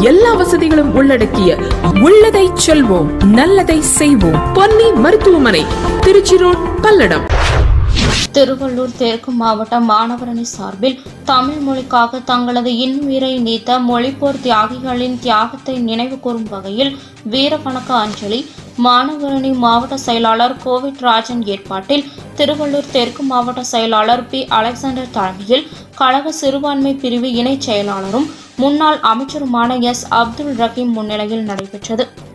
எல்லா வசதிகளும் உள்ளடக்கிய உள்ளதை செல்வோம் நல்லதை செய்வோம் பொன்னி மருத்துவமனை திருச்சி ரோட் பல்லடம் திருவள்ளூர் தெற்கு மாவட்ட மாணவரணி சார்பில் தமிழ் மொழிக்காக தங்களது இன்னுயிரை நீத்த மொழிப்போர் தியாகிகளின் தியாகத்தை நினைவு கூறும் வகையில் வீரவணக்க அஞ்சலி மாணவரணி மாவட்ட செயலாளர் கோவிட் ராஜன் ஏற்பாட்டில் திருவள்ளூர் தெற்கு மாவட்ட செயலாளர் பி அலெக்சாண்டர் தலைமையில் கழக சிறுபான்மை பிரிவு இணைச் செயலாளரும் முன்னாள் அமைச்சருமான எஸ் அப்துல் ரஹீம் முன்னிலையில் நடைபெற்றது